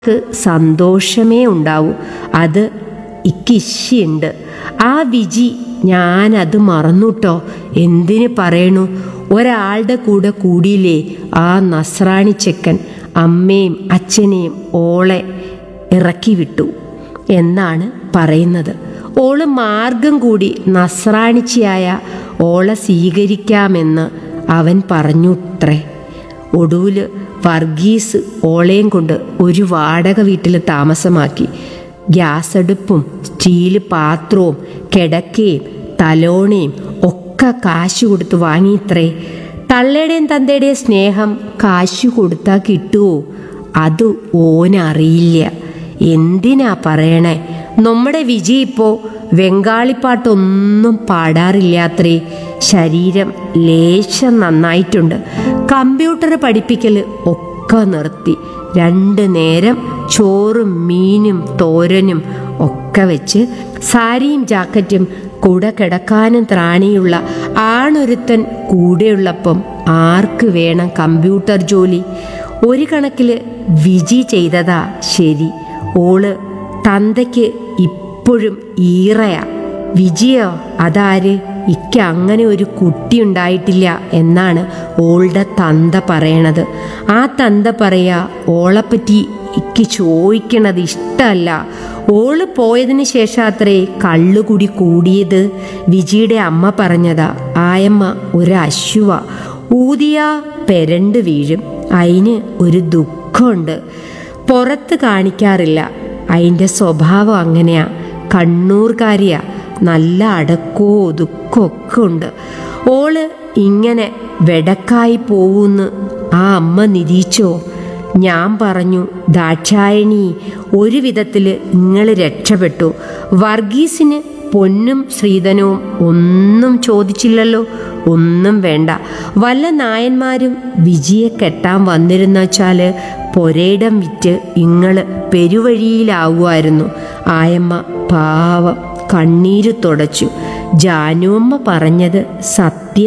ക്ക് സന്തോഷമേ ഉണ്ടാവൂ അത് ഇക്കിശിയുണ്ട് ആ വിജി ഞാനത് മറന്നുട്ടോ എന്തിന് പറയണു ഒരാളുടെ കൂടെ കൂടിയില്ലേ ആ നസ്രാണി ചെക്കൻ അമ്മയും അച്ഛനെയും ഓളെ ഇറക്കി വിട്ടു എന്നാണ് പറയുന്നത് ഓള് മാർഗം കൂടി നസ്രാണിച്ചിയായ ഓളെ സ്വീകരിക്കാമെന്ന് അവൻ പറഞ്ഞുത്രേ ഒടുവില് വർഗീസ് ഓളയും കൊണ്ട് ഒരു വാടക വീട്ടിൽ താമസമാക്കി ഗ്യാസ് അടുപ്പും സ്റ്റീല് പാത്രവും കിടക്കയും തലോണയും ഒക്കെ കാശ് കൊടുത്ത് വാങ്ങിയിത്രേ തള്ളയുടെയും തന്തയുടെയും സ്നേഹം കാശ് കൊടുത്താൽ കിട്ടുമോ അത് ഓനറിയില്ല എന്തിനാ പറയണേ നമ്മുടെ വിജയ് ഇപ്പോൾ വെങ്കാളിപ്പാട്ടൊന്നും പാടാറില്ലാത്രേ ശരീരം ലേശം നന്നായിട്ടുണ്ട് കമ്പ്യൂട്ടർ പഠിപ്പിക്കൽ ഒക്കെ നിർത്തി രണ്ട് നേരം ചോറും മീനും തോരനും ഒക്കെ വെച്ച് സാരിയും ജാക്കറ്റും കൂടെ കിടക്കാനും ത്രാണിയുള്ള ആണൊരുത്തൻ കൂടെയുള്ളപ്പം ആർക്ക് വേണം കമ്പ്യൂട്ടർ ജോലി ഒരു കണക്കിൽ വിജി ചെയ്തതാ ശരി ഓള് തന്തയ്ക്ക് ഇപ്പോഴും ഈറയാ വിജയോ അതാര് ഇക്ക് അങ്ങനെ ഒരു കുട്ടി ഉണ്ടായിട്ടില്ല എന്നാണ് ഓളുടെ തന്ത പറയണത് ആ തന്ത പറയാ ഓളെപ്പറ്റി ഇക്ക് ചോദിക്കണത് ഇഷ്ടമല്ല ഓള് പോയതിന് ശേഷം അത്രേ കള്ളുകുടി കൂടിയത് വിജിയുടെ അമ്മ പറഞ്ഞതാ ആയമ്മ ഒരു അശുവ ഊതിയാ പെരണ്ട് വീഴും അതിന് ഒരു ദുഃഖമുണ്ട് പുറത്ത് കാണിക്കാറില്ല അതിൻ്റെ സ്വഭാവം അങ്ങനെയാ കണ്ണൂർക്കാരിയാ നല്ല അടക്കോ ഒതുക്കോ ഒക്കെ ഉണ്ട് ഓള് ഇങ്ങനെ വെടക്കായി പോവൂന്ന് ആ അമ്മ നിരീച്ചോ ഞാൻ പറഞ്ഞു ദാക്ഷായണി ഒരു വിധത്തിൽ നിങ്ങൾ രക്ഷപ്പെട്ടു വർഗീസിന് പൊന്നും ശ്രീധനവും ഒന്നും ചോദിച്ചില്ലല്ലോ ഒന്നും വേണ്ട വല്ല നായന്മാരും വിജയെ കെട്ടാൻ വന്നിരുന്ന വെച്ചാൽ പൊരയിടം വിറ്റ് ഇങ്ങള് പെരുവഴിയിലാവുമായിരുന്നു ആയമ്മ പാവം കണ്ണീര് തുടച്ചു ജാനുവമ്മ പറഞ്ഞത് സത്യ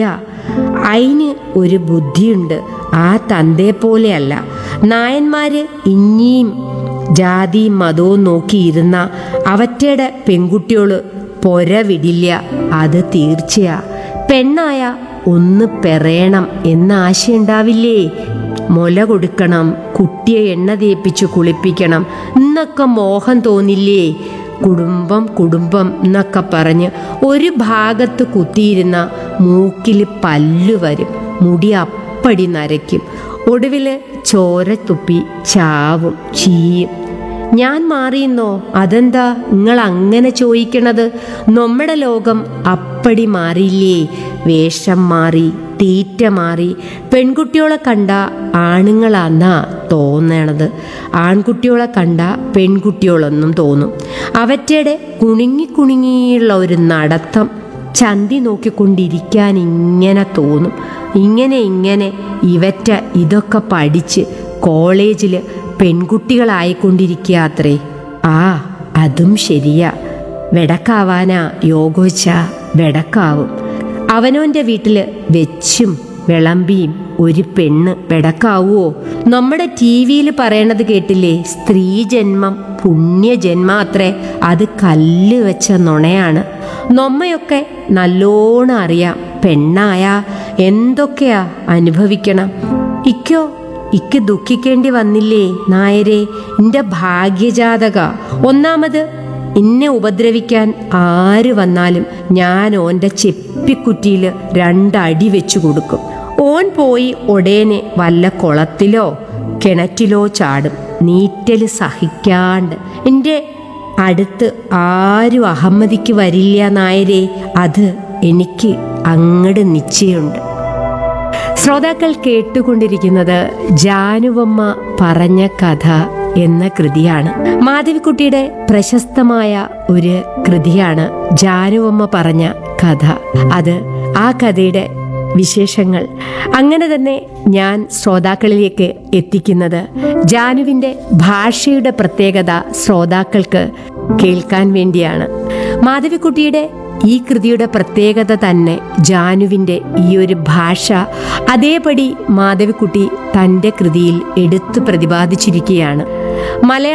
അതിന് ഒരു ബുദ്ധിയുണ്ട് ആ തന്തേ പോലെയല്ല നായന്മാര് ഇനിയും ജാതിയും മതവും നോക്കിയിരുന്ന അവറ്റയുടെ പെൺകുട്ടിയോള് പൊര വിടില്ല അത് തീർച്ചയാ പെണ്ണായ ഒന്ന് പെറയണം എന്ന ആശയുണ്ടാവില്ലേ മുല കൊടുക്കണം കുട്ടിയെ എണ്ണ തേപ്പിച്ച് കുളിപ്പിക്കണം എന്നൊക്കെ മോഹം തോന്നില്ലേ കുടുംബം കുടുംബം എന്നൊക്കെ പറഞ്ഞ് ഒരു ഭാഗത്ത് കുത്തിയിരുന്ന മൂക്കിൽ പല്ലു വരും മുടി അപ്പടി നരയ്ക്കും ഒടുവിൽ ചോര തുപ്പി ചാവും ചീയും ഞാൻ മാറിയെന്നോ അതെന്താ നിങ്ങൾ അങ്ങനെ ചോദിക്കണത് നമ്മുടെ ലോകം അപ്പടി മാറിയില്ലേ വേഷം മാറി തീറ്റ മാറി പെൺകുട്ടികളെ കണ്ട ആണുങ്ങളാന്നാ തോന്നണത് ആൺകുട്ടികളെ കണ്ട പെൺകുട്ടികളെന്നും തോന്നും അവറ്റയുടെ കുണുങ്ങി കുണുങ്ങിയുള്ള ഒരു നടത്തം ചന്തി നോക്കിക്കൊണ്ടിരിക്കാൻ ഇങ്ങനെ തോന്നും ഇങ്ങനെ ഇങ്ങനെ ഇവറ്റ ഇതൊക്കെ പഠിച്ച് കോളേജിൽ പെൺകുട്ടികളായിക്കൊണ്ടിരിക്കുക അത്രേ ആ അതും ശരിയാ വെടക്കാവാനാ യോഗോച്ച വെടക്കാവും അവനോന്റെ വീട്ടിൽ വെച്ചും വിളമ്പിയും ഒരു പെണ്ണ് വെടക്കാവുമോ നമ്മുടെ ടി വിയിൽ പറയണത് കേട്ടില്ലേ സ്ത്രീ ജന്മം പുണ്യജന്മം അത്രേ അത് കല്ല് വെച്ച നുണയാണ് നമ്മയൊക്കെ നല്ലോണം അറിയാം പെണ്ണായ എന്തൊക്കെയാ അനുഭവിക്കണം ഇക്കോ ഇക്ക് ദുഃഖിക്കേണ്ടി വന്നില്ലേ നായരെ എന്റെ ഭാഗ്യജാതക ഒന്നാമത് എന്നെ ഉപദ്രവിക്കാൻ ആര് വന്നാലും ഞാൻ ഓന്റെ ചെപ്പിക്കുറ്റിയിൽ രണ്ടടി വെച്ചു കൊടുക്കും ഓൻ പോയി ഒടേനെ വല്ല കുളത്തിലോ കിണറ്റിലോ ചാടും നീറ്റല് സഹിക്കാണ്ട് എൻ്റെ അടുത്ത് ആരും അഹമ്മദിക്ക് വരില്ല നായരെ അത് എനിക്ക് അങ്ങട് നിശ്ചയമുണ്ട് ശ്രോതാക്കൾ കേട്ടുകൊണ്ടിരിക്കുന്നത് ജാനുവമ്മ പറഞ്ഞ കഥ എന്ന കൃതിയാണ് മാധവിക്കുട്ടിയുടെ പ്രശസ്തമായ ഒരു കൃതിയാണ് ജാനുവമ്മ പറഞ്ഞ കഥ അത് ആ കഥയുടെ വിശേഷങ്ങൾ അങ്ങനെ തന്നെ ഞാൻ ശ്രോതാക്കളിലേക്ക് എത്തിക്കുന്നത് ജാനുവിൻ്റെ ഭാഷയുടെ പ്രത്യേകത ശ്രോതാക്കൾക്ക് കേൾക്കാൻ വേണ്ടിയാണ് മാധവിക്കുട്ടിയുടെ ഈ കൃതിയുടെ പ്രത്യേകത തന്നെ ജാനുവിൻ്റെ ഈ ഒരു ഭാഷ അതേപടി മാധവിക്കുട്ടി തൻ്റെ കൃതിയിൽ എടുത്തു പ്രതിപാദിച്ചിരിക്കുകയാണ് മലയാള